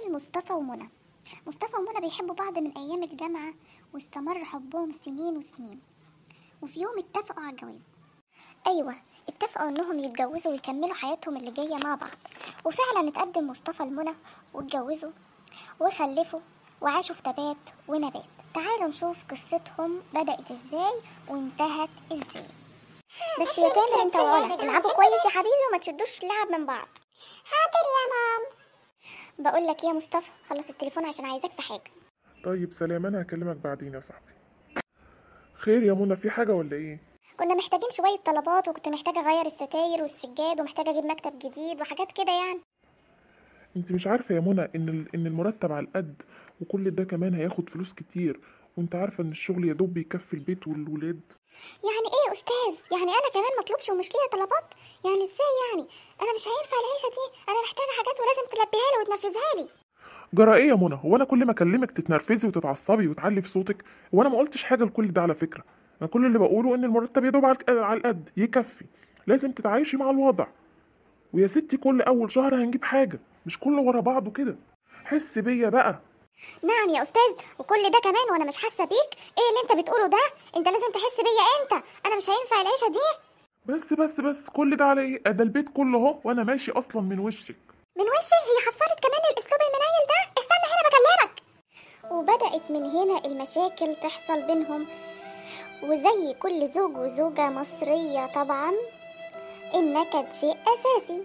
جمال مصطفى ومنى مصطفى ومنى بيحبوا بعض من أيام الجامعة واستمر حبهم سنين وسنين وفي يوم اتفقوا على الجواز أيوة اتفقوا إنهم يتجوزوا ويكملوا حياتهم اللي جاية مع بعض وفعلا اتقدم مصطفى لمنى واتجوزوا وخلفوا وعاشوا في تبات ونبات تعالوا نشوف قصتهم بدأت ازاي وانتهت ازاي بس يا تامر انت وعلا العبوا كويس يا حبيبي وما تشدوش اللعب من بعض حاضر يا مام بقول لك يا مصطفى خلص التليفون عشان عايزاك في حاجه طيب سلام انا هكلمك بعدين يا صاحبي خير يا منى في حاجة ولا ايه كنا محتاجين شويه طلبات وكنت محتاجه اغير الستاير والسجاد ومحتاجه اجيب مكتب جديد وحاجات كده يعني انت مش عارفة يا منى ان ال- ان المرتب على القد وكل ده كمان هياخد فلوس كتير وانت عارفة ان الشغل يا دوب بيكفي البيت والولاد يعني ايه يا استاذ يعني انا كمان مطلوبش ومش ليا طلبات يعني ازاي يعني انا مش هينفع العيشه دي انا محتاجه حاجات ولازم تلبيها لي وتنفذها لي جرى ايه يا منى هو انا كل ما اكلمك تتنرفزي وتتعصبي وتعلي في صوتك وانا ما قلتش حاجة لكل ده على فكرة انا كل اللي بقوله ان المرتب يا دوب على الك- على القد يكفي لازم تتعايشي مع الوضع ويا ستي كل اول شهر هنجيب حاجة مش كله ورا بعضه كده حس بيا بقى نعم يا استاذ وكل ده كمان وانا مش حاسه بيك ايه اللي انت بتقوله ده انت لازم تحس بيا انت انا مش هينفع العيشه دي بس بس بس كل ده على ايه ده البيت كله اهو وانا ماشي اصلا من وشك من وشي هي حصلت كمان الاسلوب المنيل ده استنى هنا بكلمك وبدات من هنا المشاكل تحصل بينهم وزي كل زوج وزوجه مصريه طبعا النكد شيء اساسي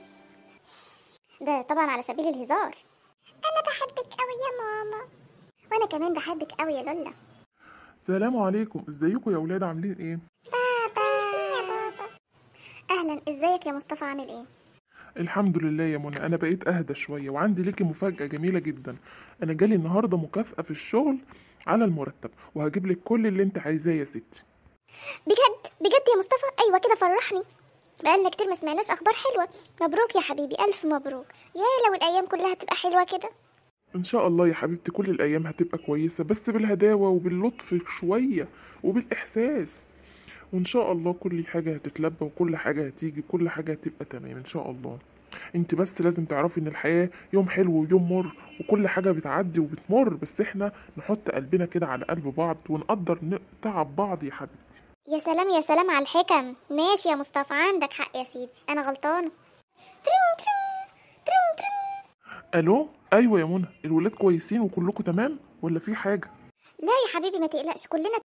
ده طبعا على سبيل الهزار انا بحبك قوي يا ماما وانا كمان بحبك قوي يا لولا سلام عليكم ازيكم يا ولاد عاملين ايه بابا يا بابا اهلا ازيك يا مصطفى عامل ايه الحمد لله يا منى انا بقيت اهدى شويه وعندي ليكي مفاجاه جميله جدا انا جالي النهارده مكافاه في الشغل على المرتب وهجيب لك كل اللي انت عايزاه يا ستي بجد بجد يا مصطفى ايوه كده فرحني بقالنا كتير ما سمعناش اخبار حلوه مبروك يا حبيبي الف مبروك يا لو الايام كلها تبقى حلوه كده ان شاء الله يا حبيبتي كل الايام هتبقى كويسه بس بالهداوه وباللطف شويه وبالاحساس وان شاء الله كل حاجه هتتلبى وكل حاجه هتيجي كل حاجه هتبقى تمام ان شاء الله انت بس لازم تعرفي ان الحياه يوم حلو ويوم مر وكل حاجه بتعدي وبتمر بس احنا نحط قلبنا كده على قلب بعض ونقدر ن- تعب بعض يا حبيبتي يا سلام يا سلام على الحكم ماشي يا مصطفى عندك حق يا سيدي انا غلطانه ترين ترين ترين ترين الو ايوه يا منى الولاد كويسين وكلكم تمام ولا في حاجه لا يا حبيبي ما تقلقش كلنا